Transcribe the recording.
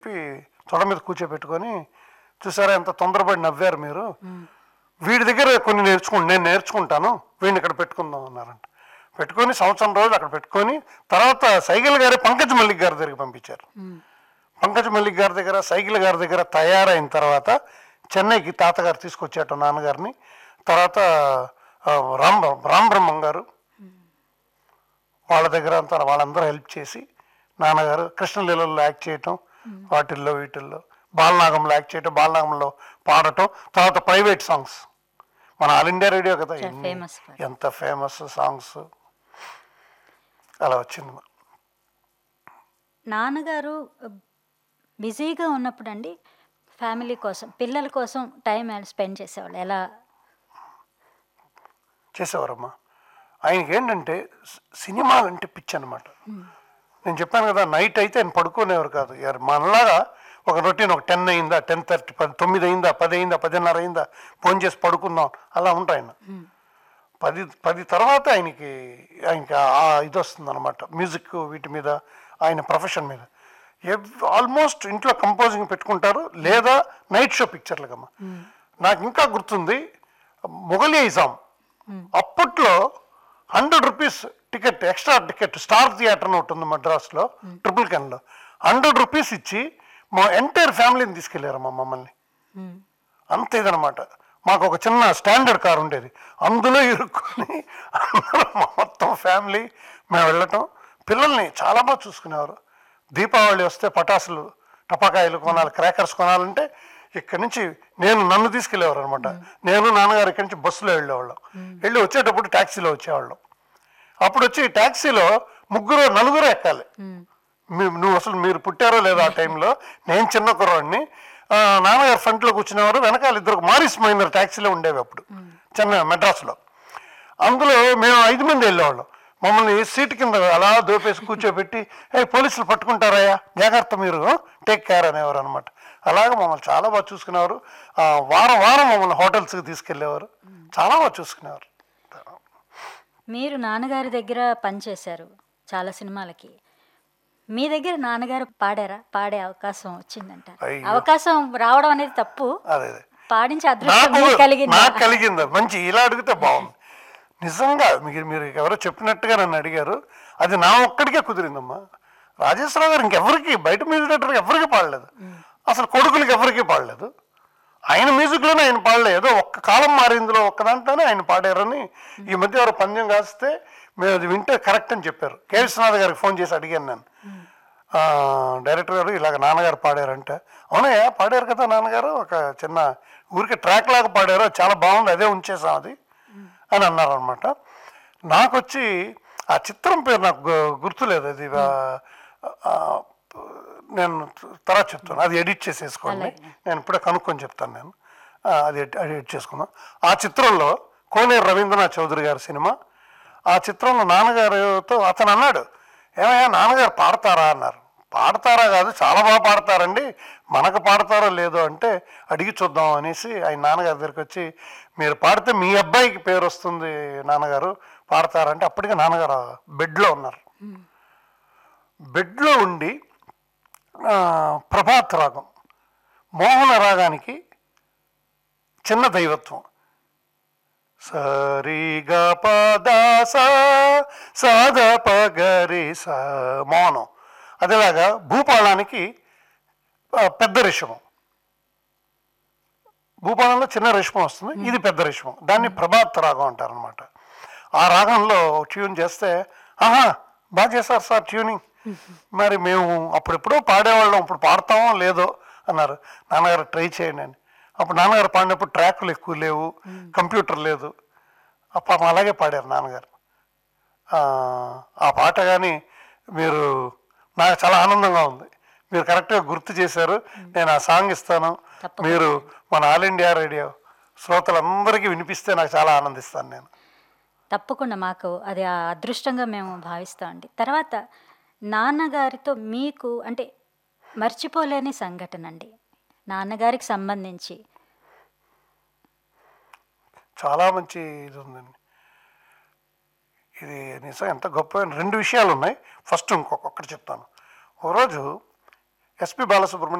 చెప్పి తొడ మీద కూర్చోబెట్టుకొని చూసారా ఎంత తొందరపడి నవ్వారు మీరు వీడి దగ్గర కొన్ని నేర్చుకుంటా నేను నేర్చుకుంటాను వీడిని ఇక్కడ పెట్టుకుందాం అన్నారంట పెట్టుకొని సంవత్సరం రోజులు అక్కడ పెట్టుకొని తర్వాత సైకిల్ గారి పంకజ్ మల్లిక్ గారి దగ్గరికి పంపించారు పంకజ్ మల్లిక్ గారి దగ్గర సైకిల్ గారి దగ్గర తయారైన తర్వాత చెన్నైకి తాతగారు తీసుకొచ్చాట నాన్నగారిని తర్వాత ఆ, రామ్ రామ్ బ్రహ్మం గారు వాళ్ళ దగ్గర అంతా వాళ్ళందరూ హెల్ప్ చేసి నాన్నగారు కృష్ణలీలలో యాక్ట్ చేయటం వాటిల్లో వీటిల్లో బాలనాగంలో యాక్ట్ చేయటం బాలనాగంలో పాడటం తర్వాత ప్రైవేట్ సాంగ్స్ మన ఆల్ ఇండియా రేడియో కదా చాలా ఎన్ని- famous పాట. ఎంత ఫేమస్ సాంగ్స్ అలా వచ్చింది నాన్నగారు బిజీగా ఉన్నప్పుడు అండి ఫ్యామిలీ కోసం పిల్లల కోసం టైం స్పెండ్ చేసేవాళ్ళు ఎలా చేసేవారమ్మా ఆయనకి ఏంటంటే సి- సినిమాలంటే పిచ్చి అనమాట నేను చెప్పాను కదా నైట్ అయితే ఆయన పడుకునేవారు కాదు ఎవరు మనలాగా ఒక రొటీన్ ఒక టెన్ అయిందా టెన్ థర్టీ పది తొమ్మిది అయిందా పది అయిందా పదిన్నర అయిందా ఫోన్ చేసి పడుకుందాం అలా ఉంటాయి ఆయన పది పది తర్వాత ఆయనకి ఆయనకి ఆ ఇది వస్తుంది అనమాట మ్యూజిక్ వీటి మీద ఆయన ప్రొఫెషన్ మీద ఆల్మోస్ట్ ఇంట్లో కంపోజింగ్ పెట్టుకుంటారు లేదా నైట్ షో పిక్చర్లుగమ్మ నాకు ఇంకా గుర్తుంది మొగలి ఇజాం అప్పట్లో hundred rupees ticket extra ticket star theatre అని ఒకటి ఉంది మద్రాసులో ట్రిపుల్ కెన్లో హండ్రెడ్ రూపీస్ ఇచ్చి మా ఎంటైర్ ఫ్యామిలీని తీసుకెళ్ళారమ్మా మమ్మల్ని అంత ఇదనమాట మాకు ఒక చిన్న స్టాండర్డ్ కార్ ఉండేది అందులో ఇరుక్కొని అందరం మొత్తం ఫ్యామిలీ మేము వెళ్ళటం పిల్లల్ని చాలా బాగా చూసుకునేవారు దీపావళి వస్తే పటాసులు టపాకాయలు కొనాలి క్రాకర్స్ కొనాలంటే ఇక్కడి నుంచి నేను నన్ను తీసుకెళ్ళేవారు అనమాట నేను నాన్నగారు ఇక్కడి నుంచి బస్సులో వెళ్ళేవాళ్ళం వెళ్ళి వచ్చేటప్పుడు ట్యాక్సీలో వచ్చేవాళ్ళం అప్పుడు వచ్చి ట్యాక్సీలో ముగ్గురు నలుగురు ఎక్కాలి మీ- నువ్వు అసలు మీరు పుట్టారో లేదో ఆ టైంలో నేను చిన్న కుర్రాడిని ఆ, నాన్నగారు ఫ్రంట్లో కూర్చునేవారు వెనకాల ఇద్దరు మారిస్ మైనర్ ట్యాక్సీలో ఉండేవి అప్పుడు చిన్న మెడ్రాస్లో అందులో మేము ఐదు మంది వెళ్ళేవాళ్ళం మమ్మల్ని సీట్ కింద అలా దోపేసి కూర్చోబెట్టి ఏ పోలీసులు పట్టుకుంటారయ్యా జాగ్రత్త మీరు టేక్ కేర్ అనేవారు అనమాట అలాగే మమ్మల్ని చాలా బాగా చూసుకునేవారు ఆ, వారం వారం మమ్మల్ని హోటల్స్కి తీసుకెళ్ళేవారు చాలా బాగా చూసుకునేవారు మీరు నాన్నగారి దగ్గర పనిచేశారు చాలా సినిమాలకి మీ దగ్గర నాన్నగారు పాడారా పాడే అవకాశం వచ్చిందంట అయ్యో. అవకాశం రావడం అనేది తప్పు అదే అదే పాడించే అదృష్టం నాకు మీకు కలిగిందా నాకు కలిగింది మంచి ఇలా అడిగితే బాగుంది నిజంగా మీరు మీరు ఎవరో చెప్పినట్టుగా నన్ను అడిగారు అది నా ఒక్కడికే కుదిరిందమ్మా రాజేశ్వరరావు గారు ఇంకెవరికి బయట మ్యూజిక్ డైరెక్టర్కి ఎవరికి పాడలేదు అసలు కొడుకులకి ఎవరికి పాడలేదు ఆయన మ్యూజిక్లోనే ఆయన పాడలేదు ఏదో ఒక్క కాలం మారిందిలో ఒక్క దాంట్లోనే ఆయన పాడారని ఈ మధ్య ఎవరు పందెం కాస్తే మేము అది వింటే కరెక్ట్ అని చెప్పారు కే విశ్వనాథ్ గారికి ఫోన్ చేసి అడిగాను నేను ఆ, డైరెక్టర్ గారు ఇలాగ నాన్నగారు పాడారంటే అవునయ్యా పాడారు కదా నాన్నగారు ఒక చిన్న ఊరికి ట్రాక్ లాగా పాడారు అది చాలా బాగుంది అదే ఉంచేసాం అది అని అన్నారు అనమాట నాకు వచ్చి ఆ చిత్రం పేరు నాకు గు- గుర్తులేదు అది ఆ, ఆ, నేను తర్వాత చెప్తాను అది ఎడిట్ చేసేసుకోండి నేను ఇప్పుడే కనుక్కొని చెప్తాను నేను ఆ, అది ఎడి- ఎడిట్ చేసుకుందాం ఆ చిత్రంలో కోనేరు రవీంద్రనాథ్ చౌదరి గారి సినిమా ఆ చిత్రంలో నాన్నగారితో అతను అన్నాడు ఏమయ్యా నాన్నగారు పాడతారా అన్నారు పాడతారా కాదు చాలా బాగా పాడతారండి మనకు పాడతారో లేదో అంటే అడిగి చూద్దాం అనేసి ఆయన నాన్నగారి దగ్గరికి వచ్చి మీరు పాడితే మీ అబ్బాయికి పేరు వస్తుంది నాన్నగారు పాడతారంటే అప్పటికే నాన్నగారు బెడ్లో ఉన్నారు బెడ్లో ఉండి ఆ, ప్రభాత్ రాగం మోహన రాగానికి చిన్న దైవత్వం సరిగా పదాస సాద పగరి స మౌనం అదేలాగా భూపాళానికి ఆ, పెద్ద రిషభం భూపాలంలో చిన్న రేషమం వస్తుంది ఇది పెద్ద రేషమం దాన్ని ప్రభాత్ రాగం అంటారనమాట ఆ రాగంలో ట్యూన్ చేస్తే ఆహా బాగా చేశారు సార్ ట్యూనింగ్ మరి మేము అప్పుడెప్పుడో పాడేవాళ్ళం ఇప్పుడు పాడతామో లేదో అన్నారు నాన్నగారు ట్రై చేయండి అని అప్పుడు నాన్నగారు పాడినప్పుడు ట్రాక్లు ఎక్కువ లేవు కంప్యూటర్ లేదు అప్పుడు అలాగే పాడారు నాన్నగారు ఆ, ఆ పాట కానీ మీరు నాకు చాలా ఆనందంగా ఉంది మీరు కరెక్ట్గా గుర్తు చేశారు నేను ఆ సాంగ్ ఇస్తాను తప్పకుండా. మీరు మన ఆల్ ఇండియా రేడియో శ్రోతలందరికీ వినిపిస్తే నాకు చాలా ఆనందిస్తాను నేను తప్పకుండా మాకు అది ఆ అదృష్టంగా మేము భావిస్తామండి తర్వాత నాన్నగారితో మీకు అంటే మర్చిపోలేని సంఘటన అండి నాన్నగారికి సంబంధించి చాలా మంచి ఇది ఉందండి ఇది నిజం ఎంత గొప్ప రెండు విషయాలు ఉన్నాయి ఫస్ట్ ఇంకొకటి చెప్తాను ఓ రోజు ఎస్పి బాలసుబ్రహ్మణ్యం